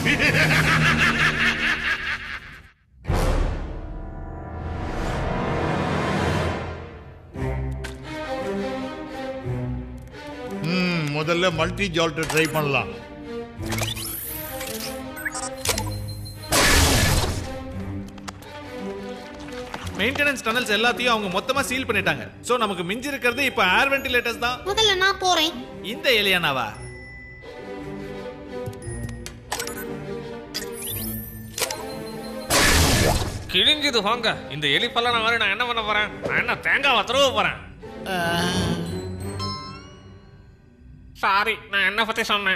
ம், முதல்ல multi jolt try பண்ணலாம் மெயின்டெனன்ஸ் டனல்ஸ் எல்லாத்தையும் அவங்க மொத்தமா சீல் பண்ணிட்டாங்க சோ நமக்கு மிஞ்சி இருக்கிறது இப்ப ஏர் வென்டிலேட்டர்ஸ் தான் முதல்ல நான் போறேன் இந்த எலியானாவா கிழிஞ்சது போங்க இந்த எலி பல்ல நான் நான் என்ன பண்ண போறேன் நான் என்ன தேங்காவை துருவ போறேன் சாரி நான் என்ன பத்தி சொன்னேன்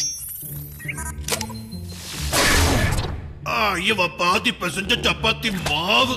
ஆ, இவ பாதி பெசஞ்ச சப்பாத்தி மாவு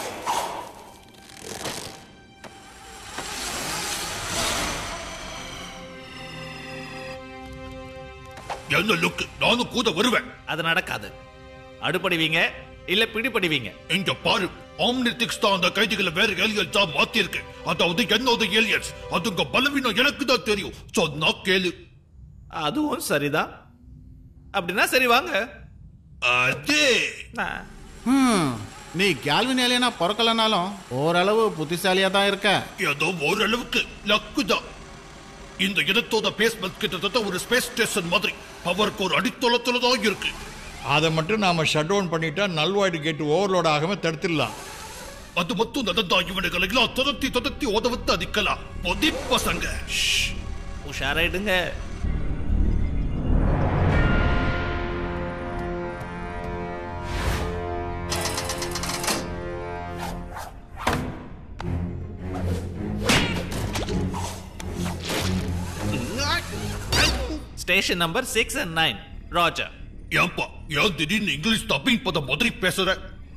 என்ன லுக் நானும் கூட வருவேன் அது நடக்காது அடுப்படிவீங்க இல்ல பிடிபடிவீங்க இங்க பாரு ஆம்னிட்டிக்ஸ் தான் அந்த கைதிகளை வேற ஏலியன்ஸ் தான் மாத்தி இருக்கு அதாவது என்னோட ஏலியன்ஸ் அதுங்க பலவீனம் எனக்கு தான் தெரியும் சொன்னா கேளு அதுவும் சரிதான் அப்படின்னா சரி வாங்க அதே நான் ஹம், நீ கேல்வின் ஏலியனா பிறக்கலனாலும் ஓரளவு புத்திசாலியா தான் இருக்க ஏதோ ஓரளவுக்கு லக்கு தான் இந்த இடத்தோட பேஸ்மெண்ட் கிட்டத்தட்ட ஒரு ஸ்பேஸ் ஸ்டேஷன் மாதிரி பவருக்கு ஒரு அடித்தளத்துல தான் இருக்கு அதை மட்டும் நாம ஷட் டவுன் பண்ணிட்டா நல்வாய்டு கேட் ஓவர்லோட் ஆகாம தடுத்துடலாம் அது மட்டும் நடந்தா இவனுகளை எல்லாம் துரத்தி துரத்தி உதவத்து அடிக்கலாம் பொதி பசங்க உஷாராயிடுங்க station number six and nine Roger ஏன்பா ஏன் திடீர்னு இங்கிலீஷ் டப்பிங் பதம் மாதிரி பேசுற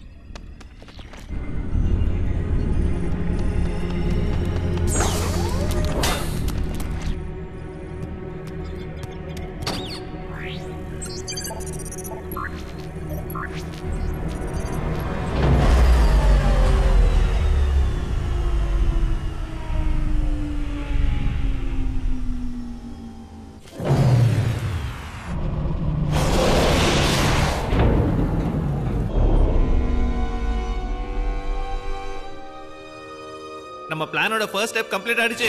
நம்ம பிளானோட ஃபர்ஸ்ட் ஸ்டெப் கம்ப்ளீட் ஆயிடுச்சு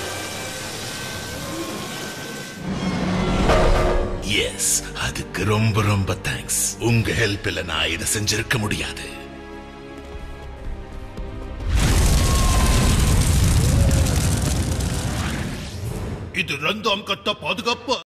எஸ் அதுக்கு ரொம்ப ரொம்ப தேங்க்ஸ் உங்க ஹெல்ப் இல்ல நான் இதை செஞ்சிருக்க முடியாது இது ரெண்டாம் கட்ட பாதுகாப்பு